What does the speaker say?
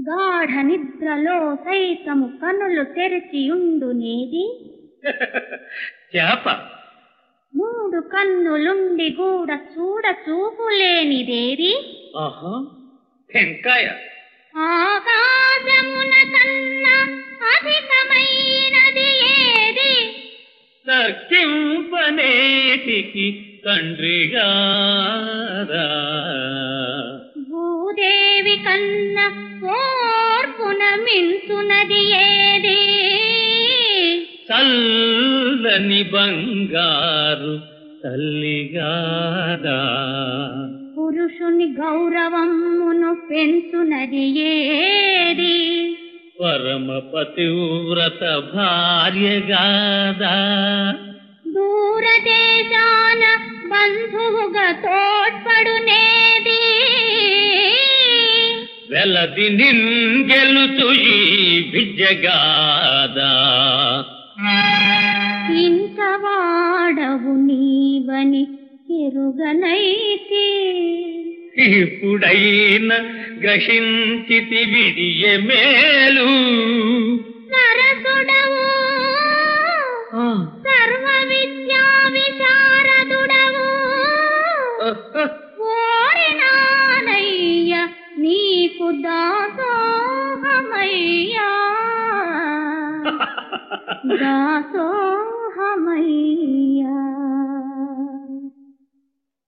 గాఢ నిద్రలో సైతము కనులు తెరిచియుండునేది చేప మూడు కన్నులుండి గూడ చూడ చూపులేనిదేది ఆహా టెంకాయ ఆకాశమున కన్నా అధికమైనది ఏది తర్కింపనేటికి తండ్రిగారా భూదేవి కన్న ఓర్పున మించునది ఏది చల్లని బంగారు తల్లిగారా పురుషుని గౌరవమును పెంచునది ఏది పరమ పతివ్రత భార్యగాదా దూరదేశాన బంధువుగా తోడ్పడునేది వెలది నింగెలుతు ఈ విద్యగాదా ఇంత వాడవు నీవని ఎరుగనైతి ఇప్పుడైన గ్రహించితి విడియ మేలు సరసుడవు సర్వ విద్యా విశారదుడవు ఓరినానయ్య నీకు దాసోహమయ్యా దాసోహమయ్యా